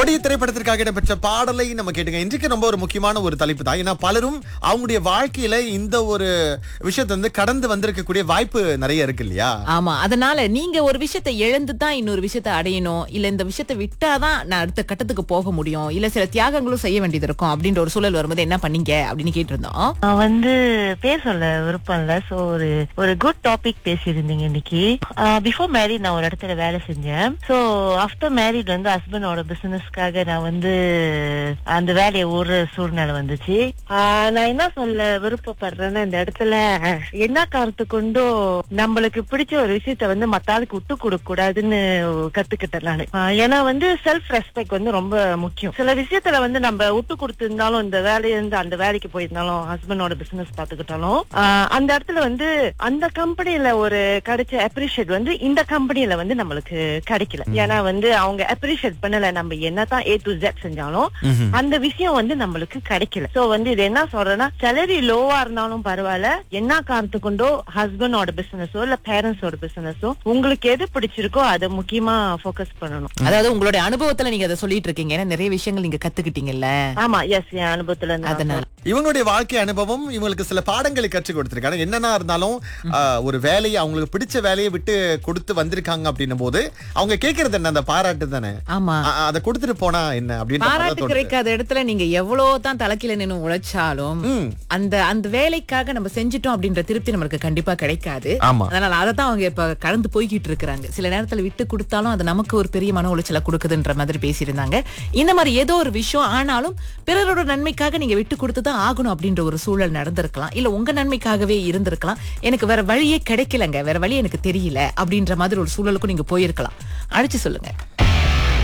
கொடிய திரைப்படத்திற்காக இடம்பெற்ற பாடலை நம்ம கேட்டுங்க இன்றைக்கு ரொம்ப ஒரு முக்கியமான ஒரு தலைப்பு தான் ஏன்னா பலரும் அவங்களுடைய வாழ்க்கையில இந்த ஒரு விஷயத்தை வந்து கடந்து வந்திருக்கக்கூடிய வாய்ப்பு நிறைய இருக்கு இல்லையா ஆமா அதனால நீங்க ஒரு விஷயத்தை இழந்து தான் இன்னொரு விஷயத்தை அடையணும் இல்ல இந்த விஷயத்தை விட்டாதான் நான் அடுத்த கட்டத்துக்கு போக முடியும் இல்ல சில தியாகங்களும் செய்ய வேண்டியது இருக்கும் அப்படின்ற ஒரு சூழல் வரும்போது என்ன பண்ணீங்க அப்படின்னு கேட்டிருந்தோம் நான் வந்து பேர் சொல்ல விருப்பம் இல்ல சோ ஒரு ஒரு குட் டாபிக் பேசியிருந்தீங்க இன்னைக்கு பிஃபோர் மேரிட் நான் ஒரு இடத்துல வேலை செஞ்சேன் சோ ஆஃப்டர் மேரிட் வந்து ஹஸ்பண்டோட பிசினஸ்க்காக நான் வந்து அந்த வேலையை ஒரு சூழ்நிலை வந்துச்சு ஆஹ் நான் என்ன சொல்ல விருப்பப்படுறேன்னா இந்த இடத்துல என்ன காரணத்து கொண்டோ நம்மளுக்கு பிடிச்ச ஒரு விஷயத்த வந்து மத்தாளுக்கு விட்டு கொடுக்க கூடாதுன்னு கத்துக்கிட்டேன் நானு ஆஹ் ஏன்னா வந்து செல்ஃப் ரெஸ்பெக்ட் வந்து ரொம்ப முக்கியம் சில விஷயத்துல வந்து நம்ம விட்டு கொடுத்திருந்தாலும் இந்த வேலையை இருந்து அந்த வேலைக்கு போயிருந்தாலும் ஹஸ்பண்டோட பிசினஸ் பாத்துக்கிட்டாலும் ஆஹ் அந்த இடத்துல வந்து அந்த கம்பெனில ஒரு கிடைச்ச அப்ரிஷியேட் வந்து இந்த கம்பெனில வந்து நம்மளுக்கு கிடைக்கல ஏன்னா வந்து அவங்க அப்ரிஷியேட் பண்ணல நம்ம என்னதான் ஏ டு ஜெட் செஞ்சாலும் ம்ஹும். அந்த விஷயம் வந்து நம்மளுக்கு கிடைக்கல சோ வந்து இது என்ன சொல்றேன்னா சேலரி லோவா இருந்தாலும் பரவாயில்ல என்ன காரணத்து கொண்டோ ஹஸ்பண்டோட பிசினஸோ இல்ல பேரண்ட்ஸோட பிசினஸோ உங்களுக்கு எது பிடிச்சிருக்கோ அதை முக்கியமா ஃபோக்கஸ் பண்ணணும் அதாவது உங்களுடைய அனுபவத்துல நீங்க அதை சொல்லிட்டு இருக்கீங்க ஏன்னா நிறைய விஷயங்கள் நீங்க கத்துக்கிட்டீங்கல்ல ஆமா எஸ் என் அனுபவத்துல இருந்து நான் அதனால இவங்களுடைய வாழ்க்கை அனுபவம் இவங்களுக்கு சில பாடங்களை கற்றுக் கொடுத்திருக்காங்க என்னன்னா இருந்தாலும் ஆஹ், ஒரு வேலையை அவங்களுக்கு பிடிச்ச வேலையை விட்டு கொடுத்து வந்திருக்காங்க அப்படின்னும் போது அவங்க கேக்குறது என்ன அந்த பாராட்டு தானே ஆமா ஆ, அதை கொடுத்துட்டு போனா என்ன அப்படின்ற மாதிரி தான் பாராட்டு தோணுது. கிடைக்காத இடத்துல நீங்க எவ்வளவு தான் தலைக்கீழ நின்னு உழைச்சாலும் ம். அந்த அந்த வேலைக்காக நம்ம செஞ்சிட்டோம் அப்படின்ற திருப்தி நமக்கு கண்டிப்பா கிடைக்காது ஆமா அதனால அதை தான் அவங்க இப்ப கடந்து போய்கிட்டு இருக்கிறாங்க சில நேரத்துல விட்டு கொடுத்தாலும் அது நமக்கு ஒரு பெரிய மன உளைச்சலை கொடுக்குதுன்ற மாதிரி பேசியிருந்தாங்க இந்த மாதிரி ஏதோ ஒரு விஷயம் ஆனாலும் பிறரோட நன்மைக்காக நீங்க விட்டு கொடுத்து தான் ஆகணும் அப்படின்ற ஒரு சூழல் நடந்திருக்கலாம் இல்ல உங்க நன்மைக்காகவே இருந்திருக்கலாம் எனக்கு வேற வழியே கிடைக்கலங்க வேற வழி எனக்கு தெரியல அப்படின்ற மாதிரி ஒரு சூழலுக்கும் நீங்க போயிருக்கலாம் அழைச்சு சொல்லுங்க